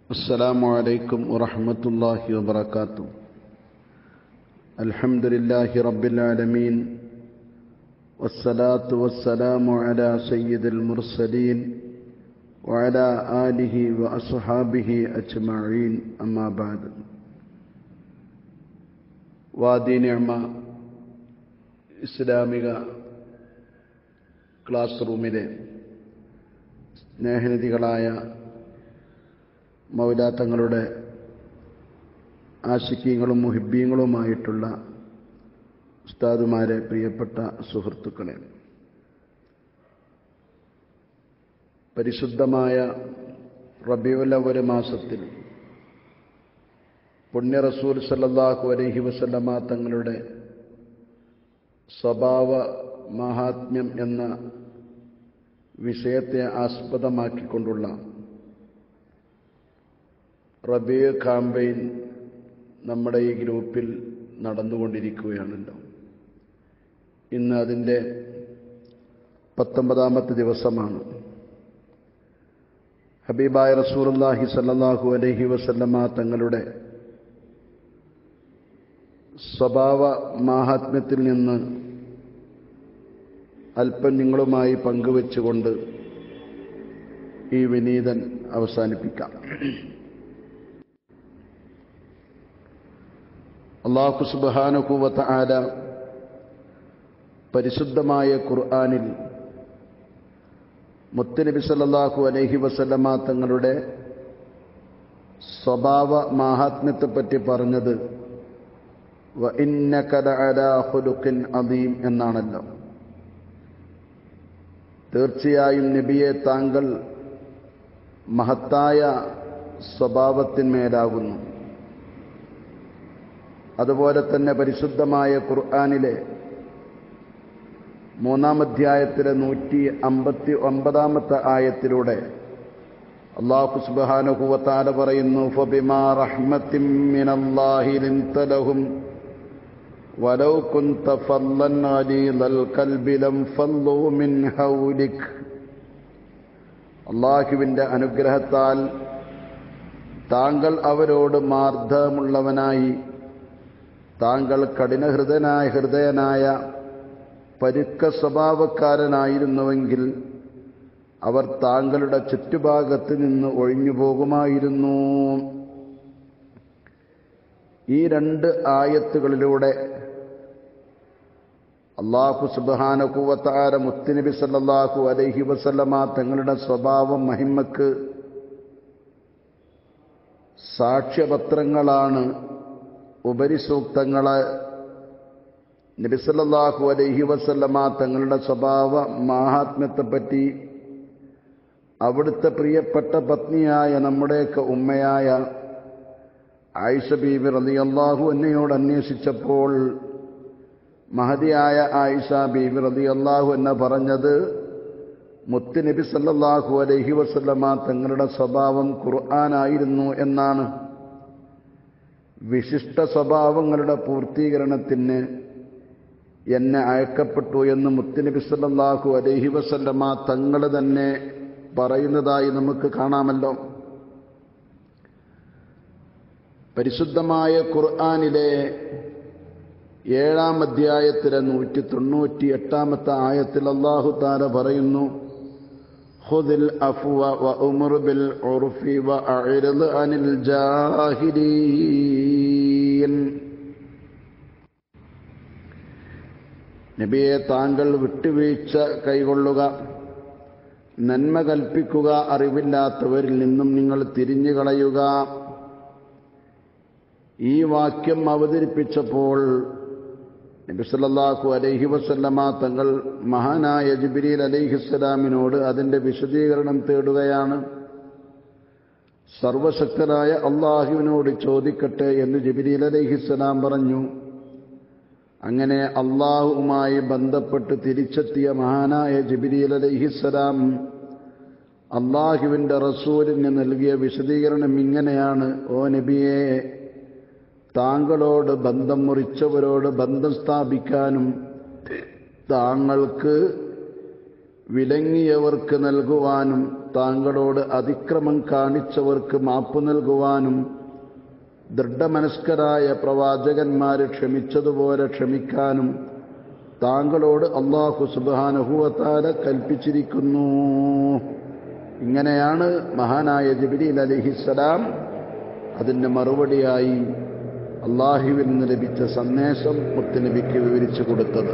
السلام عليكم ورحمة الله وبركاته الحمد لله رب العالمين والصلاة والسلام على سيد المرسلين وعلى آله وأصحابه أجمعين أما بعد വാദി നിയമ ഇസ്ലാമിക ക്ലാസ് റൂമിലെ സ്നേഹനിധികളായ മൗലാത്തങ്ങളുടെ ആശിക്യങ്ങളും മുഹിബ്യങ്ങളുമായിട്ടുള്ള ഉസ്താദുമാരെ പ്രിയപ്പെട്ട സുഹൃത്തുക്കളെ പരിശുദ്ധമായ റബിയുലവര് മാസത്തിൽ പുണ്യ റസൂൽ സല്ലാഹു അലഹി വസല്ലമ തങ്ങളുടെ സ്വഭാവ മഹാത്മ്യം എന്ന വിഷയത്തെ ആസ്പദമാക്കിക്കൊണ്ടുള്ള റബിയ കാമ്പയിൻ നമ്മുടെ ഈ ഗ്രൂപ്പിൽ നടന്നുകൊണ്ടിരിക്കുകയാണല്ലോ ഇന്ന് അതിൻ്റെ പത്തൊമ്പതാമത്തെ ദിവസമാണ് ഹബീബായ റസൂർല്ലാഹി സല്ലാഹു അലഹി വസല്ലമ തങ്ങളുടെ സ്വഭാവ മാഹാത്മ്യത്തിൽ നിന്ന് അല്പം നിങ്ങളുമായി പങ്കുവെച്ചുകൊണ്ട് ഈ വിനീതൻ അവസാനിപ്പിക്കാം അള്ളാഹു സുബാനുകൂവത്ത ആല പരിശുദ്ധമായ ഖുർആാനിൽ മുത്തനബി സല്ലാഹു അലഹി വസല്ലമ തങ്ങളുടെ സ്വഭാവ മാഹാത്മ്യത്തെപ്പറ്റി പറഞ്ഞത് ഹുലുക്കിൻ അദീം എന്നാണല്ലോ തീർച്ചയായും നബിയെ താങ്കൾ മഹത്തായ സ്വഭാവത്തിന്മേലാകുന്നു അതുപോലെ തന്നെ പരിശുദ്ധമായ ഖുർആാനിലെ മൂന്നാം അധ്യായത്തിലെ നൂറ്റി അമ്പത്തി ഒമ്പതാമത്തെ ആയത്തിലൂടെ അള്ളാഹു സുബാനുഹുവത്താല പറയുന്നു ഫബിമാ റഹ്മത്തിൻ മിനല്ലാഹി ലിൻതലഹും ولو كنت فظا غليظ القلب لانفضوا من حولك അള്ളാഹുവിൻ്റെ അനുഗ്രഹത്താൽ താങ്കൾ അവരോട് മാർദ്ദമുള്ളവനായി താങ്കൾ കഠിനഹൃദയനായ ഹൃദയനായ പരുക്ക സ്വഭാവക്കാരനായിരുന്നുവെങ്കിൽ അവർ താങ്കളുടെ ചുറ്റുഭാഗത്ത് നിന്ന് ഒഴിഞ്ഞു പോകുമായിരുന്നു ഈ രണ്ട് ആയത്തുകളിലൂടെ അള്ളാഹു സുബാനകുവത്താര മുത്തുനബി സല്ലാഹു അലൈഹി വസല്ലമ തങ്ങളുടെ സ്വഭാവം മഹിമക്ക് സാക്ഷ്യപത്രങ്ങളാണ് ഉപരിസൂക്തങ്ങളെ നബിസല്ലാഹു അലൈഹി വസല്ലമ തങ്ങളുടെ സ്വഭാവ മാഹാത്മ്യത്തെപ്പറ്റി അവിടുത്തെ പ്രിയപ്പെട്ട പത്നിയായ നമ്മുടെയൊക്കെ ഉമ്മയായ ആയിഷ ബീബി റതി അള്ളാഹു എന്നയോട് അന്വേഷിച്ചപ്പോൾ മഹതിയായ ആയിഷ ബീബി റതി അള്ളാഹു എന്ന പറഞ്ഞത് മുത്തുനബി സല്ലാഹു അലൈഹി വസല്ലമ തങ്ങളുടെ സ്വഭാവം ഖുർആനായിരുന്നു എന്നാണ് വിശിഷ്ട സ്വഭാവങ്ങളുടെ പൂർത്തീകരണത്തിന് എന്നെ അയക്കപ്പെട്ടു എന്ന് മുത്തുനബി സല്ലാഹു അലൈഹി വസല്ലമ തങ്ങൾ തന്നെ പറയുന്നതായി നമുക്ക് കാണാമല്ലോ പരിശുദ്ധമായ ഖുർആാനിലെ ഏഴാം അധ്യായത്തിലെ നൂറ്റി തൊണ്ണൂറ്റി എട്ടാമത്തെ ആയത്തിൽ അള്ളാഹു താര പറയുന്നു ഹുദിൽ അഫ്വ വ ഉമർ ബിൽ ഉർഫി വ അഇർദ് അനിൽ ജാഹിലീൻ നബിയെ താങ്കൾ വിട്ടുവീഴ്ച കൈകൊള്ളുക നന്മ കൽപ്പിക്കുക അറിവില്ലാത്തവരിൽ നിന്നും നിങ്ങൾ തിരിഞ്ഞു കളയുക ഈ വാക്യം അവതരിപ്പിച്ചപ്പോൾ നബിസല്ലാഹു അലൈഹി വസല്ലമ തങ്ങൾ മഹാനായ ജിബിരിൽ അലൈഹിസ്സലാമിനോട് അതിൻ്റെ വിശദീകരണം തേടുകയാണ് സർവശക്തനായ അള്ളാഹുവിനോട് ചോദിക്കട്ടെ എന്ന് ജിബിരിൽ അലൈഹിസ്സലാം പറഞ്ഞു അങ്ങനെ അള്ളാഹുവുമായി ബന്ധപ്പെട്ട് തിരിച്ചെത്തിയ മഹാനായ ജിബിരിൽ അലൈഹിസ്സലാം അള്ളാഹുവിൻ്റെ റസൂലിന് നൽകിയ വിശദീകരണം ഇങ്ങനെയാണ് ഓ നബിയെ താങ്കളോട് ബന്ധം മുറിച്ചവരോട് ബന്ധം സ്ഥാപിക്കാനും താങ്കൾക്ക് വിലങ്ങിയവർക്ക് നൽകുവാനും താങ്കളോട് അതിക്രമം കാണിച്ചവർക്ക് മാപ്പ് നൽകുവാനും ദൃഢമനസ്കരായ പ്രവാചകന്മാരെ ക്ഷമിച്ചതുപോലെ ക്ഷമിക്കാനും താങ്കളോട് അള്ളാഹു സുബാനഹുവത്താല കൽപ്പിച്ചിരിക്കുന്നു ഇങ്ങനെയാണ് മഹാനായ ജിബിലീൽ അലിഹിസലാം അതിൻ്റെ മറുപടിയായി അള്ളാഹുവിൽ നിന്ന് ലഭിച്ച സന്ദേശം മുത്തുനബിക്ക് വിവരിച്ചു കൊടുത്തത്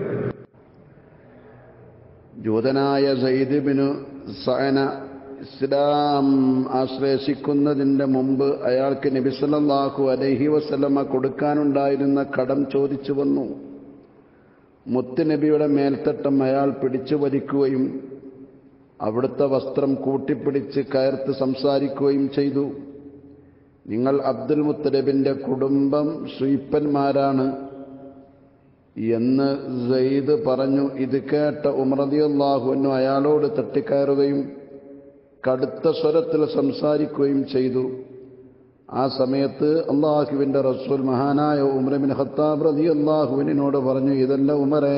ജൂതനായ സൈദിബിനു സയന ഇസ്ലാം ആശ്ലേഷിക്കുന്നതിൻ്റെ മുമ്പ് അയാൾക്ക് നബിസല്ലാഹു അലഹി വസ്ലമ കൊടുക്കാനുണ്ടായിരുന്ന കടം ചോദിച്ചു വന്നു മുത്തുനബിയുടെ മേൽത്തട്ടം അയാൾ പിടിച്ചു വലിക്കുകയും അവിടുത്തെ വസ്ത്രം കൂട്ടിപ്പിടിച്ച് കയർത്ത് സംസാരിക്കുകയും ചെയ്തു നിങ്ങൾ അബ്ദുൽ മുത്തലബിന്റെ കുടുംബം സ്വീപ്പന്മാരാണ് എന്ന് സെയ്ദ് പറഞ്ഞു ഇത് കേട്ട ഉമറദിയല്ലാഹുവിനു അയാളോട് തട്ടിക്കയറുകയും കടുത്ത സ്വരത്തിൽ സംസാരിക്കുകയും ചെയ്തു ആ സമയത്ത് അള്ളാഹുവിന്റെ റസൂൽ മഹാനായ ഉമറബിൻ ഹത്താബ് റതി അള്ളാഹുവിനോട് പറഞ്ഞു ഇതല്ല ഉമറേ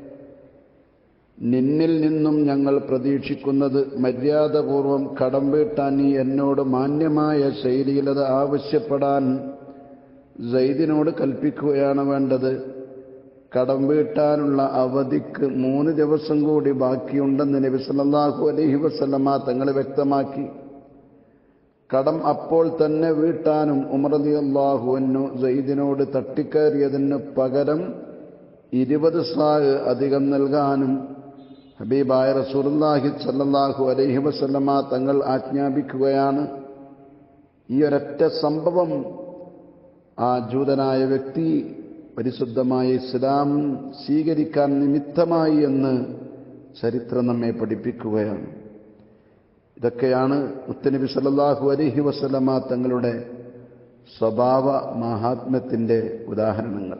നിന്നിൽ നിന്നും ഞങ്ങൾ പ്രതീക്ഷിക്കുന്നത് മര്യാദപൂർവം കടം വീട്ടാൻ നീ എന്നോട് മാന്യമായ ശൈലിയിൽ അത് ആവശ്യപ്പെടാൻ സൈദിനോട് കൽപ്പിക്കുകയാണ് വേണ്ടത് കടം വീട്ടാനുള്ള അവധിക്ക് മൂന്ന് ദിവസം കൂടി ബാക്കിയുണ്ടെന്ന് നബി സല്ലല്ലാഹു അലൈഹി വസല്ലമ തങ്ങൾ വ്യക്തമാക്കി കടം അപ്പോൾ തന്നെ വീട്ടാനും ഉമറലി അള്ളാഹുവിനു സൈദിനോട് തട്ടിക്കയറിയതിന് പകരം ഇരുപത് സാഗ് അധികം നൽകാനും ഹബീബായ റസൂലുള്ളാഹി സല്ലല്ലാഹു അലൈഹി വസല്ലമ തങ്ങൾ ആജ്ഞാപിക്കുകയാണ് ഈ ഒരൊറ്റ സംഭവം ആ ജൂതനായ വ്യക്തി പരിശുദ്ധമായ ഇസ്ലാം സ്വീകരിക്കാൻ നിമിത്തമായി എന്ന് ചരിത്രം നമ്മെ പഠിപ്പിക്കുകയാണ് ഇതൊക്കെയാണ് മുത്തനബി സല്ലല്ലാഹു അലൈഹി വസല്ലമ തങ്ങളുടെ സ്വഭാവ മഹാത്മ്യത്തിൻ്റെ ഉദാഹരണങ്ങൾ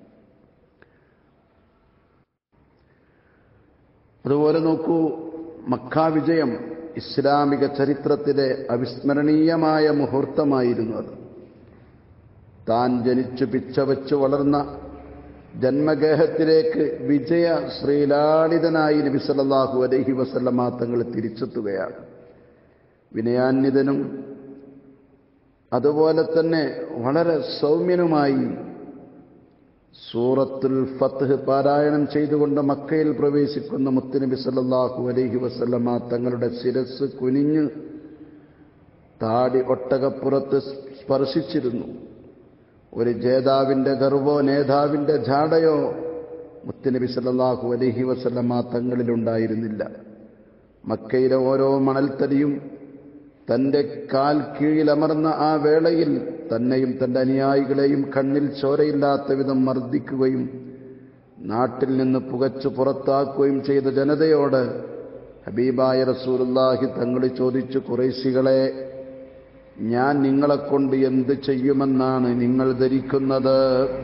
അതുപോലെ നോക്കൂ മക്ക വിജയം ഇസ്ലാമിക ചരിത്രത്തിലെ അവിസ്മരണീയമായ മുഹൂർത്തമായിരുന്നു അത് താൻ ജനിച്ചു പിച്ചവച്ചു വളർന്ന ജന്മഗേഹത്തിലേക്ക് വിജയ ശ്രീലാളിതനായി നബി സല്ലല്ലാഹു അലൈഹി വസല്ലമ തങ്ങൾ തിരിച്ചെത്തുകയാണ് വിനയാന്വിതനും അതുപോലെ തന്നെ വളരെ സൗമ്യനുമായി സൂറത്തുൽ ഫത്ത് പാരായണം ചെയ്തുകൊണ്ട് മക്കയിൽ പ്രവേശിക്കുന്ന മുത്തുനബി സല്ലല്ലാഹു അലൈഹി വസല്ലമ തങ്ങളുടെ ശിരസ് കുനിഞ്ഞ് താടി ഒട്ടകപ്പുറത്ത് സ്പർശിച്ചിരുന്നു ഒരു ജേതാവിൻ്റെ ഗർവോ നേതാവിൻ്റെ ജാടയോ മുത്തുനബി സല്ലല്ലാഹു അലൈഹി വസല്ലമ തങ്ങളിലുണ്ടായിരുന്നില്ല മക്കയിലെ ഓരോ മണൽത്തടിയും തൻ്റെ കാൽ കീഴിലമർന്ന ആ വേളയിൽ തന്നെയും തൻ്റെ അനുയായികളെയും കണ്ണിൽ ചോരയില്ലാത്ത വിധം മർദ്ദിക്കുകയും നാട്ടിൽ നിന്ന് പുകച്ചു പുറത്താക്കുകയും ചെയ്ത ജനതയോട് ഹബീബായ റസൂലുള്ളാഹി തങ്ങൾ ചോദിച്ചു കുറേശികളെ ഞാൻ നിങ്ങളെക്കൊണ്ട് എന്ത് ചെയ്യുമെന്നാണ് നിങ്ങൾ ധരിക്കുന്നത്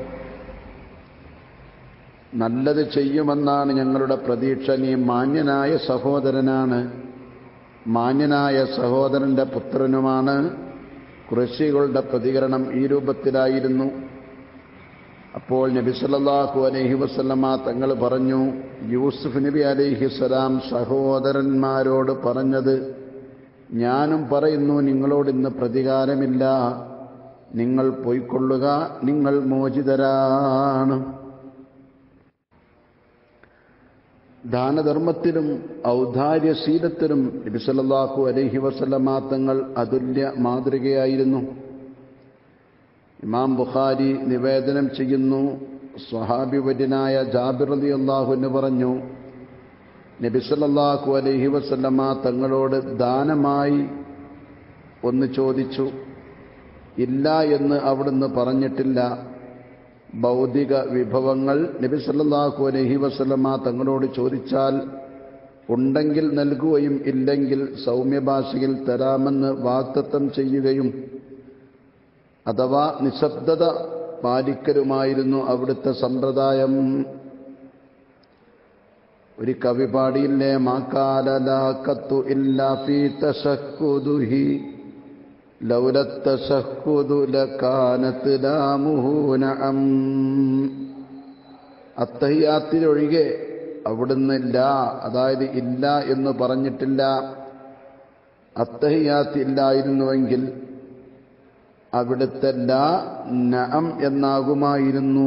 നല്ലത് ചെയ്യുമെന്നാണ് ഞങ്ങളുടെ പ്രതീക്ഷ നീ മാന്യനായ സഹോദരനാണ് മാന്യനായ സഹോദരന്റെ പുത്രനുമാണ് കുറശികളുടെ പ്രതികരണം ഈ രൂപത്തിലായിരുന്നു അപ്പോൾ നബി സല്ലല്ലാഹു അലൈഹി വസല്ലമ തങ്ങൾ പറഞ്ഞു യൂസുഫ് നബി അലൈഹിസ്സലാം സഹോദരന്മാരോട് പറഞ്ഞത് ഞാനും പറയുന്നു നിങ്ങളോട് ഇന്ന് പ്രതികാരമില്ല നിങ്ങൾ പോയിക്കൊള്ളുക നിങ്ങൾ മോചിതരാണ് ദാനധർമ്മത്തിലും ഔദാര്യശീലത്തിലും നബിസല്ലാഹു അലൈഹി വസല്ലമ തങ്ങൾ അതുല്യ മാതൃകയായിരുന്നു ഇമാം ബുഖാരി നിവേദനം ചെയ്യുന്നു സ്വഹാബിവര്യനായ ജാബിർ അലി അള്ളാഹുവിന് പറഞ്ഞു നബിസല്ലാഹു അലൈഹി വസല്ലമ തങ്ങളോട് ദാനമായി ഒന്ന് ചോദിച്ചു ഇല്ല എന്ന് അവിടുന്ന് പറഞ്ഞിട്ടില്ല ഭൗതിക വിഭവങ്ങൾ നബി സല്ലല്ലാഹു അലൈഹി വസല്ലമ തങ്ങളോട് ചോദിച്ചാൽ ഉണ്ടെങ്കിൽ നൽകുകയും ഇല്ലെങ്കിൽ സൗമ്യഭാഷയിൽ തരാമെന്ന് വാക്തത്വം ചെയ്യുകയും അഥവാ നിശബ്ദത പാലിക്കലുമായിരുന്നു അവിടുത്തെ സമ്പ്രദായം ഒരു കവി പാടിയില്ലേ മാക്കാലലാക്കത്തു ഇല്ലാ ഫീ തശക്കുദുഹി ലൗലത്തശഹുദു ലക്കാനത്ത് ലാമുഹൂനഅം അത്തഹിയാത്തിലൊഴികെ അവിടുന്ന് ഇല്ല അതായത് ഇല്ല എന്ന് പറഞ്ഞിട്ടില്ല അത്തഹിയാത്ത് ഇല്ലായിരുന്നുവെങ്കിൽ അവിടുത്തെ ലാ നഅം എന്നാകുമായിരുന്നു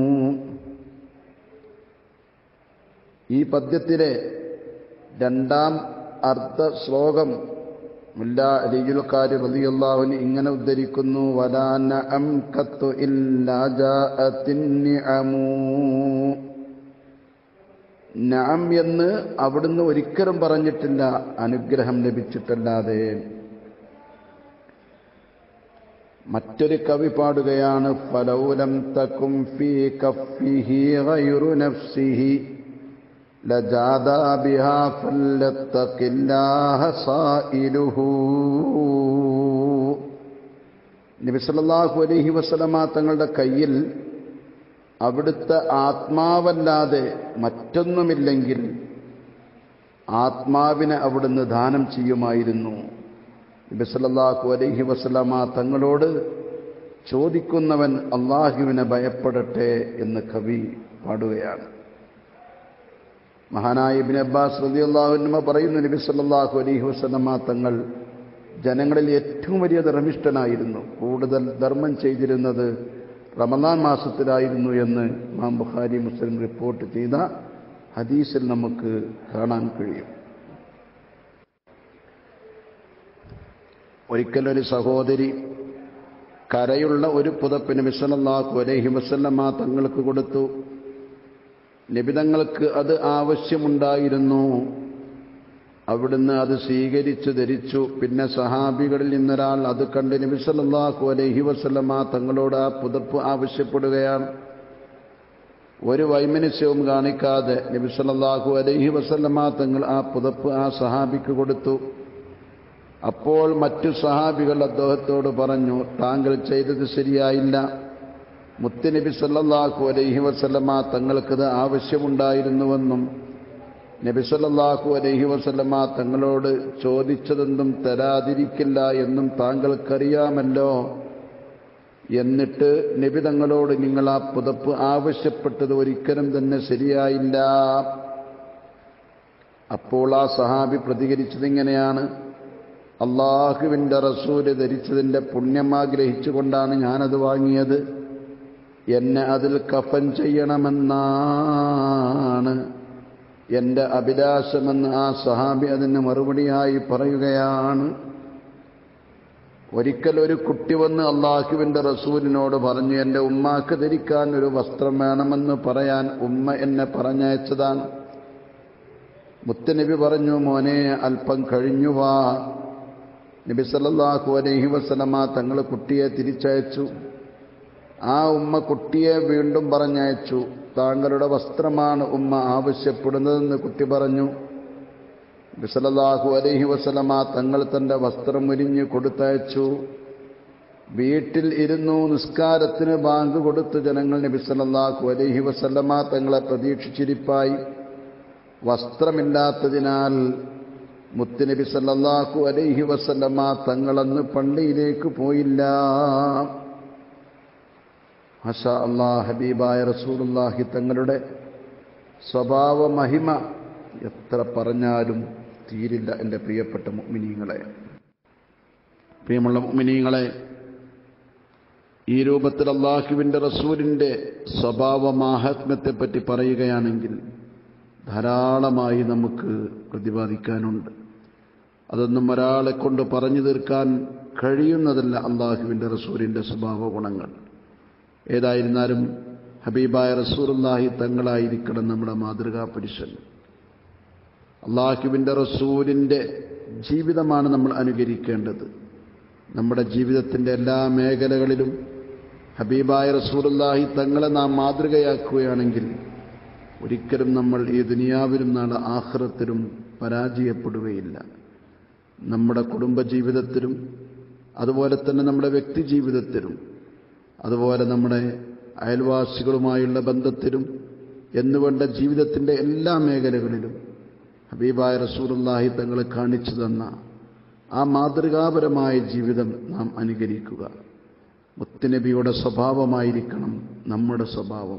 ഈ പദ്യത്തിലെ രണ്ടാം അർത്ഥ ശ്ലോകം മുല്ല അലിയുൽക്കാരി റളിയല്ലാഹുവിന് ഇങ്ങനെ ഉദ്ധരിക്കുന്നു വലാ നഅം കത്തു ഇല്ലാ ജാഅത്തിൻ നിഅമൂ നഅം എന്ന് അവിടുന്ന് ഒരിക്കലും പറഞ്ഞിട്ടില്ല അനുഗ്രഹം ലഭിച്ചിട്ടല്ലാതെ മറ്റൊരു കവി പാടുകയാണ് ഫലൗലം തക്കും ഫീ കഫിഹി ഗൈറു നഫ്സിഹി ലജാദാ ബിഹാ ഫല്ലത്തഖില്ലാഹ സായിലുഹു നബി സല്ലല്ലാഹു അലൈഹി വസല്ലമ തങ്ങളുടെ കയ്യിൽ അവിടുത്തെ ആത്മാവല്ലാതെ മറ്റൊന്നുമില്ലെങ്കിൽ ആത്മാവിനെ അവിടുന്ന് ദാനം ചെയ്യുമായിരുന്നു നബിസല്ലാഹു അലൈഹി വസ്ലമ തങ്ങളോട് ചോദിക്കുന്നവൻ അള്ളാഹുവിനെ ഭയപ്പെടട്ടെ എന്ന് കവി പാടുകയാണ് മഹാനായ ഇബിൻ അബ്ബാസ് റതി അള്ളാഹുനമ പറയുന്നു നബി സല്ലാഹു അലൈഹി വസ്ലമ തങ്ങൾ ജനങ്ങളിൽ ഏറ്റവും വലിയ ധർമ്മിഷ്ഠനായിരുന്നു കൂടുതൽ ധർമ്മം ചെയ്തിരുന്നത് റമദാൻ മാസത്തിലായിരുന്നു എന്ന് മാം ബുഖാരി മുസ്ലിം റിപ്പോർട്ട് ചെയ്ത ഹദീസിൽ നമുക്ക് കാണാൻ കഴിയും ഒരിക്കലൊരു സഹോദരി കരയുള്ള ഒരു പുതപ്പിന് മിസലല്ലാഹു അലൈഹി വസല്ലമ്മ തങ്ങൾക്ക് കൊടുത്തു നിബിതങ്ങൾക്ക് അത് ആവശ്യമുണ്ടായിരുന്നു അവിടുന്ന് അത് സ്വീകരിച്ചു ധരിച്ചു പിന്നെ സഹാബികളിൽ നിന്നൊരാൾ അത് കണ്ട് നബി സല്ലല്ലാഹു അലൈഹി വസല്ലമ തങ്ങളോട് ആ പുതപ്പ് ആവശ്യപ്പെടുകയാണ് ഒരു വൈമനസ്യവും കാണിക്കാതെ നബി സല്ലല്ലാഹു അലൈഹി വസല്ലമ തങ്ങൾ ആ പുതപ്പ് ആ സഹാബിക്ക് കൊടുത്തു അപ്പോൾ മറ്റു സഹാബികൾ അദ്ദേഹത്തോട് പറഞ്ഞു താങ്കൾ ചെയ്തത് ശരിയായില്ല മുത്തുനബി സല്ലല്ലാഹു അലൈഹി വസല്ലമ തങ്ങൾക്കത് ആവശ്യമുണ്ടായിരുന്നുവെന്നും നബി സല്ലല്ലാഹു അലൈഹി വസല്ലമ തങ്ങളോട് ചോദിച്ചതെന്തും തരാതിരിക്കില്ല എന്നും താങ്കൾക്കറിയാമല്ലോ എന്നിട്ട് നബി തങ്ങളോട് നിങ്ങൾ ആ പുതപ്പ് ആവശ്യപ്പെട്ടത് ഒരിക്കലും തന്നെ ശരിയായില്ല അപ്പോൾ ആ സഹാബി പ്രതികരിച്ചതിങ്ങനെയാണ് അള്ളാഹുവിൻ്റെ റസൂല് ധരിച്ചതിൻ്റെ പുണ്യം ആഗ്രഹിച്ചുകൊണ്ടാണ് ഞാനത് വാങ്ങിയത് എന്നെ അതിൽ കഫൻ ചെയ്യണമെന്നാണ് എൻ്റെ അഭിലാഷമെന്ന് ആ സഹാബി അതിന് മറുപടിയായി പറയുകയാണ് ഒരിക്കൽ ഒരു കുട്ടി വന്ന് അള്ളാഹുവിൻ്റെ റസൂലിനോട് പറഞ്ഞു എൻ്റെ ഉമ്മാക്ക് ധരിക്കാൻ ഒരു വസ്ത്രം വേണമെന്ന് പറയാൻ ഉമ്മ എന്നെ പറഞ്ഞയച്ചതാണ് മുത്തനബി പറഞ്ഞു മോനെ അല്പം കഴിഞ്ഞു വാ നബി സല്ലല്ലാഹു അലൈഹി വസല്ലമ തങ്ങൾ കുട്ടിയെ തിരിച്ചയച്ചു ആ ഉമ്മ കുട്ടിയെ വീണ്ടും പറഞ്ഞയച്ചു താങ്കളുടെ വസ്ത്രമാണ് ഉമ്മ ആവശ്യപ്പെടുന്നതെന്ന് കുട്ടി പറഞ്ഞു ബിസലല്ലാഹു അലൈഹി വസലമ തങ്ങൾ തന്റെ വസ്ത്രം ഉരിഞ്ഞ് കൊടുത്തയച്ചു വീട്ടിൽ ഇരുന്നു നിസ്കാരത്തിന് ബാങ്ക് കൊടുത്തു ജനങ്ങൾ നബി സല്ലല്ലാഹു അലൈഹി വസല്ലമ തങ്ങളെ പ്രതീക്ഷിച്ചിരിപ്പായി വസ്ത്രമില്ലാത്തതിനാൽ മുത്തുനബി സല്ലല്ലാഹു അലൈഹി വസല്ലമ തങ്ങളന്ന് പള്ളിയിലേക്ക് പോയില്ല ഹഷ അള്ളാഹ് ഹബീബായ റസൂലുള്ളാഹി തങ്ങളുടെ സ്വഭാവ മഹിമ എത്ര പറഞ്ഞാലും തീരില്ല എൻ്റെ പ്രിയപ്പെട്ട മുഅ്മിനീങ്ങളെ പ്രിയമുള്ള മുഅ്മിനീങ്ങളെ ഈ രൂപത്തിൽ അള്ളാഹുവിൻ്റെ റസൂലിൻ്റെ സ്വഭാവ മാഹാത്മ്യത്തെപ്പറ്റി പറയുകയാണെങ്കിൽ ധാരാളമായി നമുക്ക് പ്രതിപാദിക്കാനുണ്ട് അതൊന്നും ഒരാളെ കൊണ്ട് പറഞ്ഞു തീർക്കാൻ കഴിയുന്നതല്ല അള്ളാഹുവിൻ്റെ റസൂലിൻ്റെ സ്വഭാവ ഗുണങ്ങൾ ഏതായിരുന്നാലും ഹബീബായ റസൂറുല്ലാഹി തങ്ങളായിരിക്കണം നമ്മുടെ മാതൃകാ പുരുഷൻ അള്ളാഹുവിൻ്റെ റസൂലിൻ്റെ ജീവിതമാണ് നമ്മൾ അനുകരിക്കേണ്ടത് നമ്മുടെ ജീവിതത്തിൻ്റെ എല്ലാ മേഖലകളിലും ഹബീബായ റസൂലുള്ളാഹി തങ്ങളെ നാം മാതൃകയാക്കുകയാണെങ്കിൽ ഒരിക്കലും നമ്മൾ ഈ ദുനിയാവിലും നാളെ ആഹ്റത്തിലും പരാജയപ്പെടുകയില്ല നമ്മുടെ കുടുംബജീവിതത്തിലും അതുപോലെ തന്നെ നമ്മുടെ വ്യക്തി ജീവിതത്തിലും അതുപോലെ നമ്മുടെ അയൽവാസികളുമായുള്ള ബന്ധത്തിലും എന്നുവേണ്ട ജീവിതത്തിൻ്റെ എല്ലാ മേഖലകളിലും ഹബീബായ റസൂലുള്ളാഹി തങ്ങളെ കാണിച്ചു തന്ന ആ മാതൃകാപരമായ ജീവിതം നാം അനുകരിക്കുക മുത്തുനബിയുടെ സ്വഭാവമായിരിക്കണം നമ്മുടെ സ്വഭാവം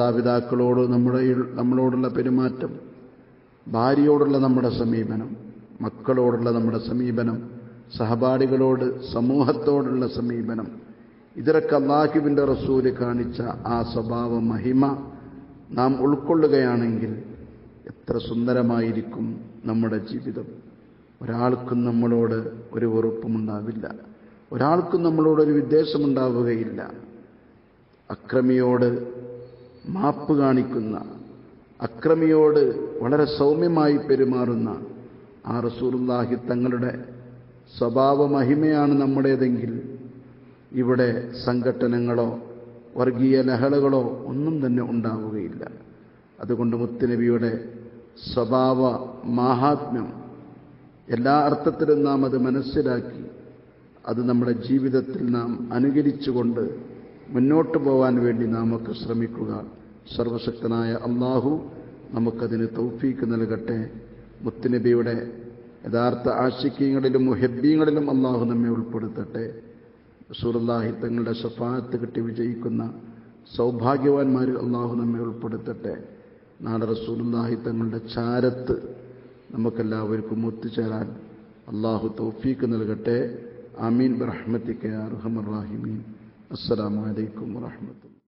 മാതാപിതാക്കളോട് നമ്മുടെ നമ്മളോടുള്ള പെരുമാറ്റം ഭാര്യയോടുള്ള നമ്മുടെ സമീപനം മക്കളോടുള്ള നമ്മുടെ സമീപനം സഹപാഠികളോട് സമൂഹത്തോടുള്ള സമീപനം ഇതിലൊക്കെ അള്ളാഹുവിൻ്റെ റസൂല് കാണിച്ച ആ സ്വഭാവ മഹിമ നാം ഉൾക്കൊള്ളുകയാണെങ്കിൽ എത്ര സുന്ദരമായിരിക്കും നമ്മുടെ ജീവിതം ഒരാൾക്കും നമ്മളോട് ഒരു വെറുപ്പുമുണ്ടാവില്ല ഒരാൾക്കും നമ്മളോടൊരു വിദ്വേഷമുണ്ടാവുകയില്ല അക്രമിയോട് മാപ്പ് കാണിക്കുന്ന അക്രമിയോട് വളരെ സൗമ്യമായി പെരുമാറുന്ന ആ റസൂറുല്ലാഹി തങ്ങളുടെ സ്വഭാവ മഹിമയാണ് നമ്മുടേതെങ്കിൽ ഇവിടെ സംഘട്ടനങ്ങളോ വർഗീയ ലഹളകളോ ഒന്നും തന്നെ ഉണ്ടാവുകയില്ല അതുകൊണ്ട് മുത്തുനബിയുടെ സ്വഭാവ മാഹാത്മ്യം എല്ലാ അർത്ഥത്തിലും നാം അത് മനസ്സിലാക്കി അത് നമ്മുടെ ജീവിതത്തിൽ നാം അനുകരിച്ചുകൊണ്ട് മുന്നോട്ട് പോകാൻ വേണ്ടി നാം ഒക്കെ ശ്രമിക്കുക സർവശക്തനായ അള്ളാഹു നമുക്കതിന് തൗഫീക്ക് നൽകട്ടെ മുത്തുനബിയുടെ യഥാർത്ഥ ആശിക്യങ്ങളിലും മുഹബ്ബീങ്ങളിലും അള്ളാഹു നമ്മെ ഉൾപ്പെടുത്തട്ടെ റസൂലുള്ളാഹി തങ്ങളുടെ ഷഫാത്ത് കിട്ടി വിജയിക്കുന്ന സൗഭാഗ്യവാന്മാരിൽ അള്ളാഹു നമ്മെ ഉൾപ്പെടുത്തട്ടെ നാളെ റസൂലുള്ളാഹി തങ്ങളുടെ ചാരത്ത് നമുക്കെല്ലാവർക്കും ഒത്തുചേരാൻ അള്ളാഹു തൗഫീക്ക് നൽകട്ടെ ആമീൻ ബറഹ്മത്തിക്ക് അർഹമർ റാഹിമീൻ അസ്സലാമു അലൈക്കും വറഹ്മത്തുള്ളാഹി